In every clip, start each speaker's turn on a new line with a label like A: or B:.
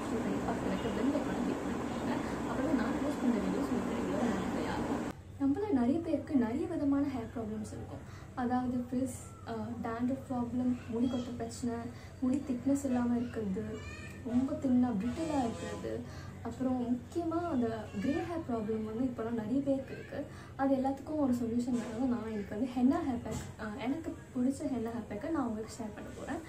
A: shoot பண்ணி பார்க்குறதுக்கு bell ஐக்கானை கிளிக் பண்ணிக்கோங்க அப்புறம் நான் போஸ்ட் பண்ணுற வீடியோஸ் உங்களுக்கு ரெகுலராக நோட்டிஃபை ஆகும் நம்மள நிறைய பேருக்கு நிறைய விதமான ஹேர் ப்ராப்ளம்ஸ் இருக்கும் அதாவது ஃப்ரிஸ் டேண்ட்ரஃப் ப்ராப்ளம் முடி கொட்ட பிரச்சனை முடி திக்னஸ் இல்லாமல் இருக்கிறது ரொம்ப தின்னாக பிரிட்டிலாக இருக்கிறது அப்புறம் முக்கியமாக அந்த க்ரே ஹேர் ப்ராப்ளம் வந்து இப்போலாம் நிறைய பேருக்கு இருக்குது அது எல்லாத்துக்கும் ஒரு சொல்யூஷன் தான் நான் எனக்கு வந்து ஹென்னா ஹேர் பேக் எனக்கு பிடிச்ச ஹென்னா ஹேர் பேக்கை நான் உங்களுக்கு ஷேர் பண்ண போகிறேன்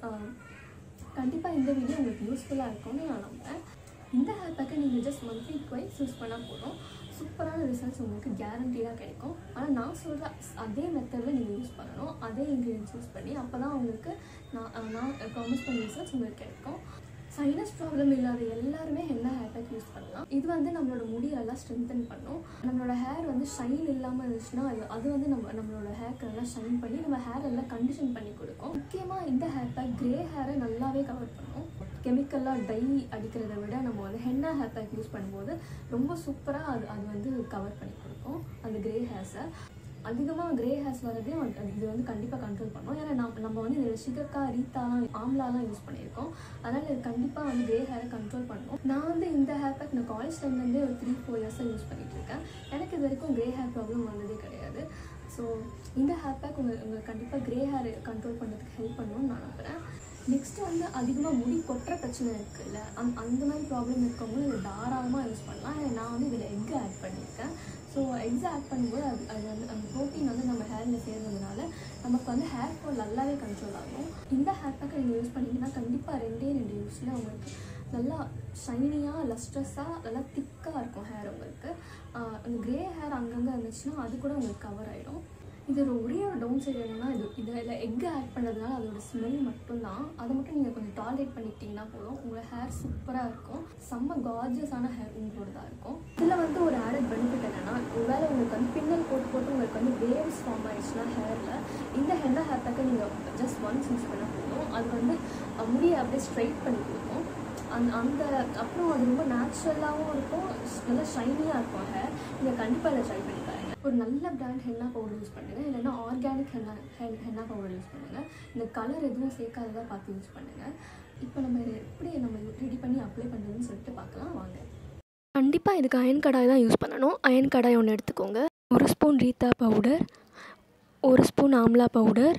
A: கண்டிப்பாக இந்த வீடியோ உங்களுக்கு யூஸ்ஃபுல்லாக இருக்கும்னு நான் நம்புகிறேன் இந்த ஹேர் பேக்கை நீங்கள் ஜஸ்ட் மந்த்லி ட்வைஸ் யூஸ் பண்ணால் போதும் சூப்பரான ரிசல்ட்ஸ் உங்களுக்கு கேரண்டீடாக கிடைக்கும் ஆனால் நான் சொல்கிற அதே மெத்தடில் நீங்கள் யூஸ் பண்ணணும் அதே இன்க்ரீடியன்ஸ் யூஸ் பண்ணி அப்போ தான் உங்களுக்கு நான் நான் ப்ராமிஸ் பண்ண ரிசல்ட்ஸ் உங்களுக்கு கிடைக்கும் சைனஸ் ப்ராப்ளம் இல்லாத எல்லாருமே ஹென்னா ஹேர் பேக் யூஸ் பண்ணலாம் இது வந்து நம்மளோட முடியை நல்லா ஸ்ட்ரென்தன் பண்ணும் நம்மளோட ஹேர் வந்து ஷைன் இல்லாமல் இருந்துச்சுன்னா அது அது வந்து நம்ம நம்மளோட ஹேர்க்கு நல்லா ஷைன் பண்ணி நம்ம ஹேர் நல்லா கண்டிஷன் பண்ணி கொடுக்கும் முக்கியமாக இந்த ஹேர் பேக் க்ரே ஹேரை நல்லாவே கவர் பண்ணும் கெமிக்கலாக டை அடிக்கிறத விட நம்ம வந்து ஹென்னா ஹேர் பேக் யூஸ் பண்ணும்போது ரொம்ப சூப்பராக அது அது வந்து கவர் பண்ணி கொடுக்கும் அந்த க்ரே ஹேர்ஸை அதிகமாக க்ரே ஹேர்ஸ் வரதையும் அது- அது இது வந்து கண்டிப்பாக கண்ட்ரோல் பண்ணும் ஏன்னா நம்ம நம்ம வந்து இதில் சிகக்கா ரீத்தாலாம் ஆம்லாலாம் யூஸ் பண்ணியிருக்கோம் அதனால் இது கண்டிப்பாக வந்து க்ரே ஹேரை கண்ட்ரோல் பண்ணும் நான் வந்து இந்த ஹேர் பேக் நான் காலேஜ் டைம்லேருந்தே ஒரு த்ரீ ஃபோர் இயர்ஸாக யூஸ் பண்ணிட்டு இருக்கேன் எனக்கு இது வரைக்கும் க்ரே ஹேர் ப்ராப்ளம் வந்ததே கிடையாது ஸோ இந்த ஹேர் பேக் உங்கள் உங்களுக்கு கண்டிப்பாக க்ரே ஹேர் கண்ட்ரோல் பண்ணுறதுக்கு ஹெல்ப் பண்ணும்னு நான் நம்புகிறேன் நெக்ஸ்ட்டு வந்து அதிகமாக முடி கொட்டுற பிரச்சனை இருக்குல்ல அந் அந்த மாதிரி ப்ராப்ளம் இருக்கவங்களும் இதை தாராளமாக யூஸ் பண்ணலாம் ஏன்னா நான் வந்து இதில் எக் ஆட் பண்ணியிருக்கேன் ஸோ எக்ஸ் ஆட் பண்ணும்போது அது அது வந்து அந்த ப்ரோட்டீன் வந்து நம்ம ஹேரில் சேர்றதுனால நமக்கு வந்து ஹேர் ஃபால் நல்லாவே கண்ட்ரோல் ஆகும் இந்த ஹேர் பேக்கை நீங்கள் யூஸ் பண்ணீங்கன்னா கண்டிப்பாக ரெண்டே ரெண்டு யூஸில் உங்களுக்கு நல்லா ஷைனியாக லஸ்ட்ரஸாக நல்லா திக்காக இருக்கும் ஹேர் உங்களுக்கு ஆஹ் அந்த க்ரே ஹேர் அங்கங்கே இருந்துச்சுன்னா அது கூட உங்களுக்கு கவர் ஆகிடும் இதோட ஒரே ஒரு டவுன் சைடு என்னன்னா இது இதில் எக் ஆட் பண்ணதுனால அதோட ஸ்மெல் மட்டும்தான் அதை மட்டும் நீங்கள் கொஞ்சம் டாலரேட் பண்ணிக்கிட்டிங்கன்னா போதும் உங்களோட ஹேர் சூப்பராக இருக்கும் செம்ம கார்ஜியஸான ஹேர் உங்களோடதாக இருக்கும் இதில் வந்து ஒரு ஆடட் பெனிஃபிட் என்னன்னா ஒருவேளை உங்களுக்கு வந்து பின்னல் போட்டு போட்டு உங்களுக்கு வந்து வேவ்ஸ் ஃபார்ம் ஆயிடுச்சுன்னா ஹேரில் இந்த ஹென்னா ஹேர் பேக்கை நீங்கள் ஜஸ்ட் ஒன்ஸ் யூஸ் பண்ண போதும் அது வந்து அஹ், முடியை அப்படியே ஸ்ட்ரைட் பண்ணி கொடுக்கும் அந்த அந்த அப்புறம் அது ரொம்ப நேச்சுரலாகவும் இருக்கும் நல்லா ஷைனியாக இருக்கும் ஹேர் நீங்கள் கண்டிப்பாக இதை ட்ரை பண்ணி பாருங்க ஒரு நல்ல பிராண்ட் ஹென்னா பவுடர் யூஸ் பண்ணுங்கள் இல்லைன்னா ஆர்கானிக் ஹென்னா ஹென் ஹென்னா பவுடர் யூஸ் பண்ணுங்கள் இந்த கலர் எதுவும் சேர்க்காததாக பார்த்து யூஸ் பண்ணுங்கள் இப்போ நம்ம இதை எப்படி நம்ம ரெடி பண்ணி அப்ளை பண்ணுறதுன்னு சொல்லிட்டு பார்க்கலாம் வாங்க
B: கண்டிப்பாக இதுக்கு அயன் கடாய் தான் யூஸ் பண்ணணும் அயன் கடாய் ஒன்று எடுத்துக்கோங்க ஒரு ஸ்பூன் ரீத்தா பவுடர் ஒரு ஸ்பூன் ஆம்லா பவுடர்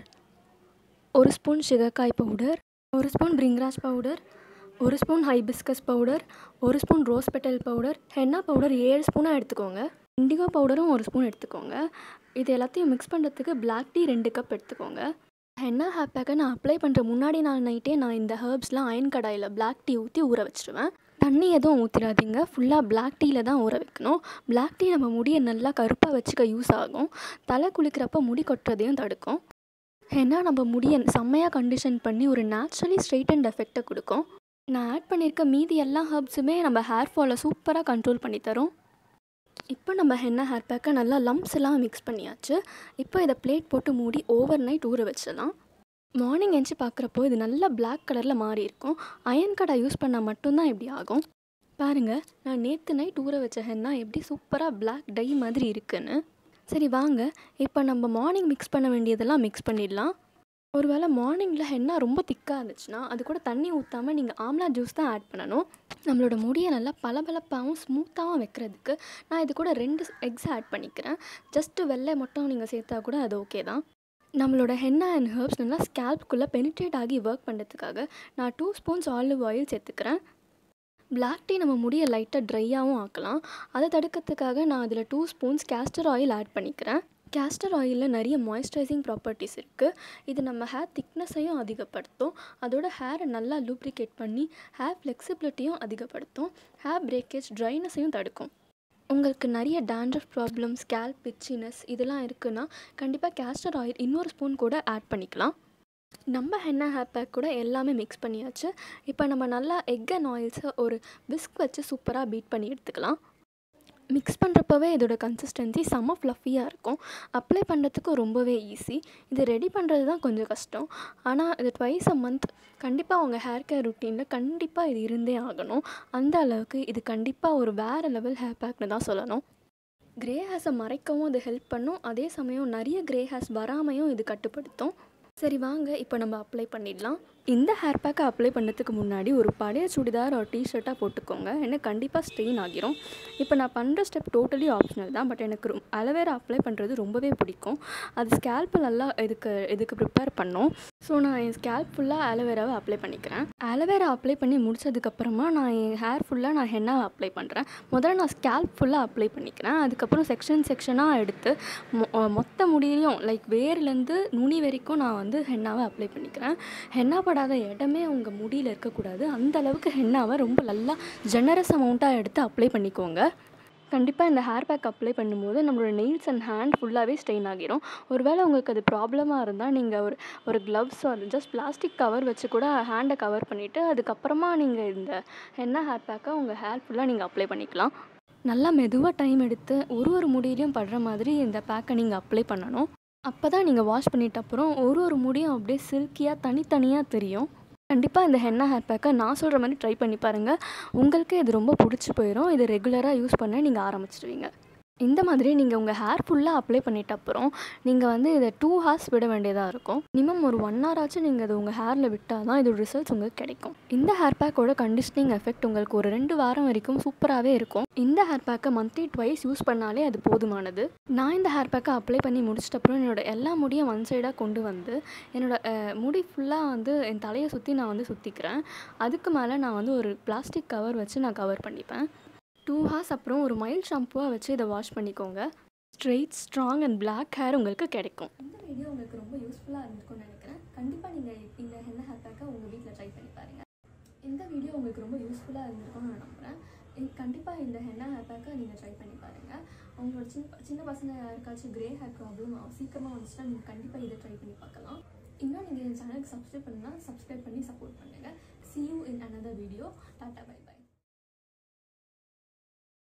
B: ஒரு ஸ்பூன் சிகக்காய் பவுடர் ஒரு ஸ்பூன் பிரிங்ராஸ் பவுடர் ஒரு ஸ்பூன் ஹைபிஸ்கஸ் பவுடர் ஒரு spoon rose petal powder henna powder ஏழு ஸ்பூனாக எடுத்துக்கோங்க இண்டிகோ பவுடரும் ஒரு ஸ்பூன் எடுத்துக்கோங்க இது எல்லாத்தையும் மிக்ஸ் பண்ணுறதுக்கு Black டீ ரெண்டு கப் எடுத்துக்கோங்க ஹென்னா ஹேர் பேக்கை நான் அப்ளை பண்ணுற முன்னாடி நாள் நைட்டே நான் இந்த ஹர்ப்ஸ்லாம் அயன் கடாயில் Black டீ ஊற்றி ஊற வச்சிருவேன் தண்ணி எதுவும் ஊற்றிடாதீங்க ஃபுல்லாக Black டீயில் தான் ஊற வைக்கணும் Black டீ நம்ம முடியை நல்லா கருப்பாக வச்சுக்க யூஸ் ஆகும் தலை குளிக்கிறப்ப முடி கொட்டுறதையும் தடுக்கும் ஏன்னா நம்ம முடியை செம்மையாக கண்டிஷன் பண்ணி ஒரு நேச்சுரலி ஸ்ட்ரெயிட் அண்ட் எஃபெக்டை கொடுக்கும் நான் ஆட் பண்ணியிருக்க மீதி எல்லா ஹர்ப்ஸுமே நம்ம ஹேர் ஃபாலை சூப்பராக கண்ட்ரோல் பண்ணி தரும் இப்போ நம்ம ஹென்னா ஹேர் பேக்கை நல்லா லம்ஸ் எல்லாம் மிக்ஸ் பண்ணியாச்சு இப்போ இதை பிளேட் போட்டு மூடி ஓவர் நைட் ஊற வச்சிடலாம் மார்னிங் எஞ்சி பார்க்குறப்போ இது நல்லா Black கலரில் மாறி இருக்கும் அயன் கடை யூஸ் பண்ணால் மட்டும்தான் இப்படி ஆகும் பாருங்கள் நான் நேற்று நைட் ஊற வச்ச ஹென்னா எப்படி சூப்பராக Black டை மாதிரி இருக்குன்னு சரி வாங்க இப்போ நம்ம மார்னிங் மிக்ஸ் பண்ண வேண்டியதெல்லாம் மிக்ஸ் பண்ணிடலாம் ஒருவேளை மார்னிங்கில் ஹென்னா ரொம்ப திக்காக இருந்துச்சுன்னா அது கூட தண்ணி ஊற்றாமல் நீங்கள் ஆம்லா ஜூஸ் தான் ஆட் பண்ணணும் நம்மளோட முடியை நல்லா பளபளப்பாகவும் ஸ்மூத்தாகவும் வைக்கிறதுக்கு நான் இது கூட ரெண்டு எக்ஸ் ஆட் பண்ணிக்கிறேன் ஜஸ்ட்டு வெள்ளை மட்டும் நீங்கள் சேர்த்தா கூட அது ஓகே தான் நம்மளோட ஹென்னா அண்ட் ஹர்ப்ஸ் நல்லா ஸ்கேல்ப்குள்ளே பெனிட்ரேட் ஆகி ஒர்க் பண்ணுறதுக்காக நான் டூ ஸ்பூன்ஸ் ஆலிவ் ஆயில் சேர்த்துக்கிறேன் Black டீ நம்ம முடியை லைட்டாக ட்ரையாகவும் ஆக்கலாம் அதை தடுக்கிறதுக்காக நான் அதில் two spoons castor oil add பண்ணிக்கிறேன் கேஸ்டர் ஆயிலில் நிறைய மாய்ஸ்சரைசிங் ப்ராப்பர்ட்டிஸ் இருக்குது இது நம்ம ஹேர் திக்னஸையும் அதிகப்படுத்தும் அதோட ஹேரை நல்லா லூப்ரிகேட் பண்ணி ஹேர் ஃப்ளெக்சிபிலிட்டியும் அதிகப்படுத்தும் ஹேர் பிரேக்கேஜ் ட்ரைனஸையும் தடுக்கும் உங்களுக்கு நிறைய dandruff ப்ராப்ளம் ஸ்கேல்ப் பிச்சினஸ் இதெல்லாம் இருக்குன்னா கண்டிப்பாக கேஸ்டர் ஆயில் இன்னொரு ஸ்பூன் கூட ஆட் பண்ணிக்கலாம் நம்ம ஹென்னா ஹேர் பேக் கூட எல்லாமே மிக்ஸ் பண்ணியாச்சு இப்போ நம்ம நல்லா எக் அண்ட் ஆயில்ஸை ஒரு விஸ்க் வச்சு சூப்பராக பீட் பண்ணி எடுத்துக்கலாம் மிக்ஸ் பண்ணுறப்பவே இதோட கன்சிஸ்டன்சி செம்ம ஃப்ளஃபியாக இருக்கும் அப்ளை பண்ணுறதுக்கு ரொம்பவே ஈஸி இது ரெடி பண்ணுறது தான் கொஞ்சம் கஷ்டம் ஆனால் இது ட்வைஸ் அ மந்த் கண்டிப்பாக உங்கள் ஹேர் கேர் ருட்டீனில் கண்டிப்பாக இது இருந்தே ஆகணும் அந்த அளவுக்கு இது கண்டிப்பாக ஒரு வேறு லெவல் ஹேர் பேக்னு தான் சொல்லணும் கிரே ஹேர்ஸை மறைக்கவும் இது ஹெல்ப் பண்ணும் அதே சமயம் நிறைய கிரே ஹேர்ஸ் வராமையும் இது கட்டுப்படுத்தும் சரி வாங்க இப்போ நம்ம அப்ளை பண்ணிடலாம் இந்த ஹேர் பேக்கை அப்ளை பண்ணதுக்கு முன்னாடி ஒரு பழைய சுடிதார் ஒரு டிஷர்ட்டாக போட்டுக்கோங்க ஏன்னா கண்டிப்பாக ஸ்ட்ரெயின் ஆகிரும் இப்போ நான் பண்ணுற ஸ்டெப் டோட்டலி ஆப்ஷனல் தான் பட் எனக்கு ரொ- அலோவேரா அப்ளை பண்ணுறது ரொம்பவே பிடிக்கும் அது ஸ்கேல்ப்பு நல்லா இதுக்கு இதுக்கு ப்ரிப்பேர் பண்ணோம் ஸோ நான் என் ஸ்கேல்ப் ஃபுல்லாக ஆலோவேராவை அப்ளை பண்ணிக்கிறேன் ஆலோவேரா அப்ளை பண்ணி முடிச்சதுக்கப்புறமா நான் என் ஹேர் ஃபுல்லாக நான் ஹென்னாவை அப்ளை பண்ணுறேன் முதல்ல நான் ஸ்கேல்ப் ஃபுல்லாக அப்ளை பண்ணிக்கிறேன் அதுக்கப்புறம் செக்ஷன் செக்ஷனாக எடுத்து மொ- அஹ் மொத்த முடியிலையும் லைக் வேர்லேருந்து நுனி வரைக்கும் நான் வந்து ஹென்னாவை அப்ளை பண்ணிக்கிறேன் ஹென்னா படாத இடமே உங்கள் முடியில் இருக்கக்கூடாது அந்த அளவுக்கு ஹென்னாவை ரொம்ப நல்லா ஜெனரஸ் அமௌண்ட்டாக எடுத்து அப்ளை பண்ணிக்கோங்க கண்டிப்பாக இந்த ஹேர் பேக் அப்ளை பண்ணும்போது நம்மளோட நெயில்ஸ் அண்ட் ஹேண்ட் ஃபுல்லாகவே ஸ்ட்ரெயின் ஆகிரும் ஒருவேளை உங்களுக்கு அது ப்ராப்ளமாக இருந்தால் நீங்கள் ஒரு ஒரு க்ளவ்ஸ் ஒரு ஜஸ்ட் பிளாஸ்டிக் கவர் வச்சு கூட ஹேண்டை கவர் பண்ணிவிட்டு அதுக்கப்புறமா நீங்கள் இந்த ஹென்னா ஹேர் பேக்கை உங்கள் ஹேர் ஃபுல்லாக நீங்கள் அப்ளை பண்ணிக்கலாம் நல்லா மெதுவாக டைம் எடுத்து ஒரு ஒரு முடியிலையும் படுற மாதிரி இந்த பேக்கை நீங்கள் அப்ளை பண்ணணும் அப்போ தான் நீங்கள் வாஷ் பண்ணிட்ட அப்புறம் ஒரு ஒரு முடியும் அப்படியே சில்கியாக தனித்தனியாக தெரியும் கண்டிப்பாக இந்த ஹென்னா ஹேர் பேக்கை நான் சொல்கிற மாதிரி ட்ரை பண்ணி பாருங்கள் உங்களுக்கே இது ரொம்ப பிடிச்சி போயிடும் இது ரெகுலராக யூஸ் பண்ண நீங்கள் ஆரம்பிச்சிடுவீங்க இந்த மாதிரி நீங்கள் உங்கள் ஹேர் ஃபுல்லாக அப்ளை பண்ணிட்ட அப்புறம் நீங்கள் வந்து இதை டூ ஹார்ஸ் விட வேண்டியதாக இருக்கும் மினிமம் ஒரு ஒன் ஹவர் ஆச்சும் நீங்கள் அதை உங்கள் ஹேரில் விட்டால் தான் இதோட ரிசல்ட்ஸ் உங்களுக்கு கிடைக்கும் இந்த ஹேர் பேக்கோட கண்டிஷனிங் எஃபெக்ட் உங்களுக்கு ஒரு ரெண்டு வாரம் வரைக்கும் சூப்பராகவே இருக்கும் இந்த ஹேர் பேக்கை மந்த்லி ட்வைஸ் யூஸ் பண்ணாலே அது போதுமானது நான் இந்த ஹேர் பேக்கை அப்ளை பண்ணி முடிச்சிட்ட அப்புறம் என்னோட எல்லா முடியும் ஒன் சைடாக கொண்டு வந்து என்னோட அஹ், முடி ஃபுல்லாக வந்து என் தலையை சுற்றி நான் வந்து சுற்றிக்கிறேன் அதுக்கு மேலே நான் வந்து ஒரு பிளாஸ்டிக் கவர் வச்சு நான் கவர் பண்ணிப்பேன் டூ ஹார்ஸ் அப்புறம் ஒரு மைல்ட் ஷாம்புவாக வச்சு இதை வாஷ் பண்ணிக்கோங்க straight strong and black hair உங்களுக்கு கிடைக்கும்
A: இந்த வீடியோ உங்களுக்கு ரொம்ப யூஸ்ஃபுல்லாக இருந்திருக்கும்னு நினைக்கிறேன் கண்டிப்பாக நீங்கள் இந்த ஹென்ன ஹேர் பேக்கை உங்கள் வீட்டில் ட்ரை பண்ணி பாருங்கள் இந்த வீடியோ உங்களுக்கு ரொம்ப யூஸ்ஃபுல்லாக இருந்திருக்கும்னு நான் நம்புகிறேன் கண்டிப்பாக இந்த ஹென்னா ஹேர் பேக்கை நீங்கள் ட்ரை பண்ணி பாருங்கள் உங்களோட சின்ன சின்ன பசங்க யாருக்காச்சும் கிரே ஹேர் ப்ராப்ளம் சீக்கிரமாக வந்துச்சுன்னா நீங்கள் கண்டிப்பாக இதை ட்ரை பண்ணி பார்க்கலாம் இன்னும் நீங்கள் என் சேனலுக்கு சப்ஸ்கிரைப் பண்ணால் சப்ஸ்கிரைப் பண்ணி சப்போர்ட் பண்ணுங்கள் see you in another video tata bye by